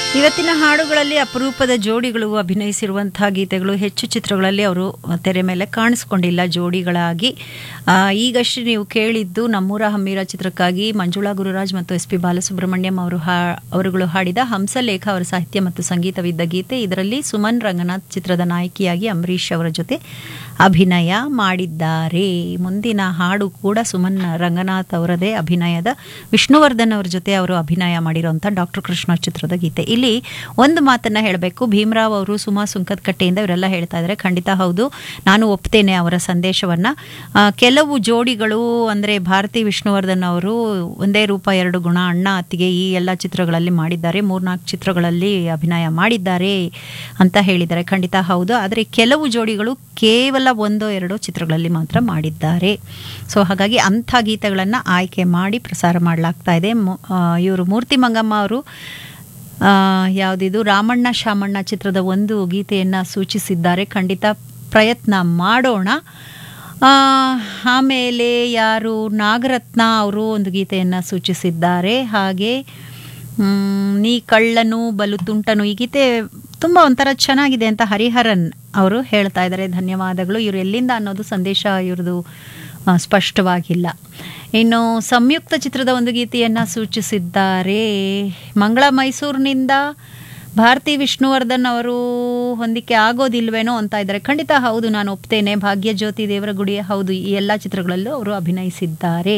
ಇವತ್ತಿನ ಹಾಡುಗಳಲ್ಲಿ ಅಪರೂಪದ ಜೋಡಿಗಳು ಅಭಿನಯಿಸಿರುವಂತಹ ಗೀತೆಗಳು ಹೆಚ್ಚು ಚಿತ್ರಗಳಲ್ಲಿ ಅವರು ತೆರೆ ಮೇಲೆ ಕಾಣಿಸ್ಕೊಂಡಿಲ್ಲ ಜೋಡಿಗಳಾಗಿ ಆ, ಈಗಷ್ಟೇ ನೀವು ಕೇಳಿದ್ದು ನಮ್ಮೂರ ಹಮ್ಮೀರ ಚಿತ್ರಕ್ಕಾಗಿ ಮಂಜುಳಾ ಗುರುರಾಜ್ ಮತ್ತು ಎಸ್ ಪಿ ಬಾಲಸುಬ್ರಹ್ಮಣ್ಯಂ ಅವರು ಹಾ ಅವರುಗಳು ಹಾಡಿದ ಹಂಸಲೇಖ ಅವರ ಸಾಹಿತ್ಯ ಮತ್ತು ಸಂಗೀತವಿದ್ದ ಗೀತೆ ಇದರಲ್ಲಿ ಸುಮನ್ ರಂಗನಾಥ್ ಚಿತ್ರದ ನಾಯಕಿಯಾಗಿ ಅಂಬರೀಷ್ ಅವರ ಜೊತೆ ಅಭಿನಯ ಮಾಡಿದ್ದಾರೆ ಮುಂದಿನ ಹಾಡು ಕೂಡ ಸುಮನ್ ರಂಗನಾಥ್ ಅವರದೇ ಅಭಿನಯದ ವಿಷ್ಣುವರ್ಧನ್ ಅವರ ಜೊತೆ ಅವರು ಅಭಿನಯ ಮಾಡಿರುವಂಥ ಡಾಕ್ಟರ್ ಕೃಷ್ಣ ಚಿತ್ರದ ಗೀತೆ ಇಲ್ಲಿ ಒಂದು ಮಾತನ್ನ ಹೇಳಬೇಕು ಭೀಮರಾವ್ ಅವರು ಸುಮಾ ಸುಂಕದಕಟ್ಟೆಯಿಂದ ಇವರೆಲ್ಲ ಹೇಳ್ತಾ ಇದ್ದಾರೆ ಖಂಡಿತ ಹೌದು ನಾನು ಒಪ್ತೇನೆ ಅವರ ಸಂದೇಶವನ್ನ ಆ, ಕೆಲವು ಜೋಡಿಗಳು ಅಂದ್ರೆ ಭಾರತಿ ವಿಷ್ಣುವರ್ಧನ್ ಅವರು ಒಂದೇ ರೂಪ ಎರಡು ಗುಣ ಅಣ್ಣ ಅತ್ತಿಗೆ ಈ ಎಲ್ಲ ಚಿತ್ರಗಳಲ್ಲಿ ಮಾಡಿದ್ದಾರೆ ಮೂರ್ನಾಲ್ಕು ಚಿತ್ರಗಳಲ್ಲಿ ಅಭಿನಯ ಮಾಡಿದ್ದಾರೆ ಅಂತ ಹೇಳಿದ್ದಾರೆ ಖಂಡಿತ ಹೌದು ಆದರೆ ಕೆಲವು ಜೋಡಿಗಳು ಕೇವಲ ಒಂದೋ ಎರಡೋ ಚಿತ್ರಗಳಲ್ಲಿ ಮಾತ್ರ ಮಾಡಿದ್ದಾರೆ ಸೊ ಹಾಗಾಗಿ ಅಂಥ ಗೀತೆಗಳನ್ನು ಆಯ್ಕೆ ಮಾಡಿ ಪ್ರಸಾರ ಮಾಡಲಾಗ್ತಾ ಇದೆ ಇವರು ಮೂರ್ತಿ ಮಂಗಮ್ಮ ಅವರು ಆ, ಯಾವುದಿದು ರಾಮಣ್ಣ ಶಾಮಣ್ಣ ಚಿತ್ರದ ಒಂದು ಗೀತೆಯನ್ನು ಸೂಚಿಸಿದ್ದಾರೆ ಖಂಡಿತ ಪ್ರಯತ್ನ ಮಾಡೋಣ ಆ, ಆಮೇಲೆ ಯಾರು ನಾಗರತ್ನ ಅವರು ಒಂದು ಗೀತೆಯನ್ನು ಸೂಚಿಸಿದ್ದಾರೆ ಹಾಗೆ ಮ್, ನೀ ಕಳ್ಳನು ಬಲು ತುಂಟನು ಈ ಗೀತೆ ತುಂಬ ಒಂಥರ ಚೆನ್ನಾಗಿದೆ ಅಂತ ಹರಿಹರನ್ ಅವರು ಹೇಳ್ತಾ ಇದ್ದಾರೆ ಧನ್ಯವಾದಗಳು ಇವರು ಎಲ್ಲಿಂದ ಅನ್ನೋದು ಸಂದೇಶ ಇವ್ರದ್ದು ಆ, ಸ್ಪಷ್ಟವಾಗಿಲ್ಲ ಇನ್ನು ಸಂಯುಕ್ತ ಚಿತ್ರದ ಒಂದು ಗೀತೆಯನ್ನು ಸೂಚಿಸಿದ್ದಾರೆ ಮಂಗಳ ಮೈಸೂರಿನಿಂದ ಭಾರತಿ ವಿಷ್ಣುವರ್ಧನ್ ಅವರು ಹೊಂದಿಕೆ ಆಗೋದಿಲ್ವೇನೋ ಅಂತ ಇದ್ದಾರೆ ಖಂಡಿತ ಹೌದು ನಾನು ಒಪ್ತೇನೆ ಭಾಗ್ಯಜ್ಯೋತಿ ದೇವರಗುಡಿ ಹೌದು ಈ ಎಲ್ಲ ಚಿತ್ರಗಳಲ್ಲೂ ಅವರು ಅಭಿನಯಿಸಿದ್ದಾರೆ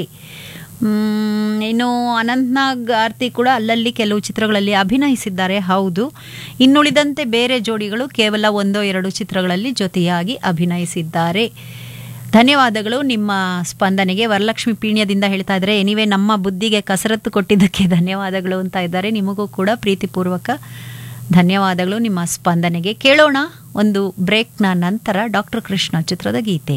ಮ್, ಇನ್ನು ಅನಂತ್ನಾಗ್ ಆರ್ತಿ ಕೂಡ ಅಲ್ಲಲ್ಲಿ ಕೆಲವು ಚಿತ್ರಗಳಲ್ಲಿ ಅಭಿನಯಿಸಿದ್ದಾರೆ ಹೌದು ಇನ್ನುಳಿದಂತೆ ಬೇರೆ ಜೋಡಿಗಳು ಕೇವಲ ಒಂದೋ ಎರಡು ಚಿತ್ರಗಳಲ್ಲಿ ಜೊತೆಯಾಗಿ ಅಭಿನಯಿಸಿದ್ದಾರೆ ಧನ್ಯವಾದಗಳು ನಿಮ್ಮ ಸ್ಪಂದನೆಗೆ ವರಲಕ್ಷ್ಮಿ ಪೀಣ್ಯದಿಂದ ಹೇಳ್ತಾ ಇದ್ದಾರೆ ಎನಿವೆ ನಮ್ಮ ಬುದ್ಧಿಗೆ ಕಸರತ್ತು ಕೊಟ್ಟಿದ್ದಕ್ಕೆ ಧನ್ಯವಾದಗಳು ಅಂತ ಇದ್ದಾರೆ ನಿಮಗೂ ಕೂಡ ಪ್ರೀತಿಪೂರ್ವಕ ಧನ್ಯವಾದಗಳು ನಿಮ್ಮ ಸ್ಪಂದನೆಗೆ ಕೇಳೋಣ ಒಂದು ಬ್ರೇಕ್ನ ನಂತರ ಡಾಕ್ಟರ್ ಕೃಷ್ಣ ಚಿತ್ರದ ಗೀತೆ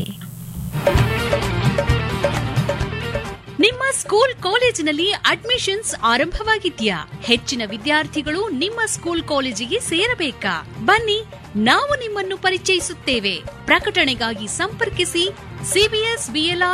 ನಿಮ್ಮ ಸ್ಕೂಲ್ ಕಾಲೇಜಿನಲ್ಲಿ ಅಡ್ಮಿಷನ್ಸ್ ಆರಂಭವಾಗಿದ್ಯಾ ಹೆಚ್ಚಿನ ವಿದ್ಯಾರ್ಥಿಗಳು ನಿಮ್ಮ ಸ್ಕೂಲ್ ಕಾಲೇಜಿಗೆ ಸೇರಬೇಕಾ ಬನ್ನಿ ನಾವು ನಿಮ್ಮನ್ನು ಪರಿಚಯಿಸುತ್ತೇವೆ ಪ್ರಕಟಣೆಗಾಗಿ ಸಂಪರ್ಕಿಸಿ ಸಿಬಿಎಸ್ ಬಿಎಲ್ಆರ್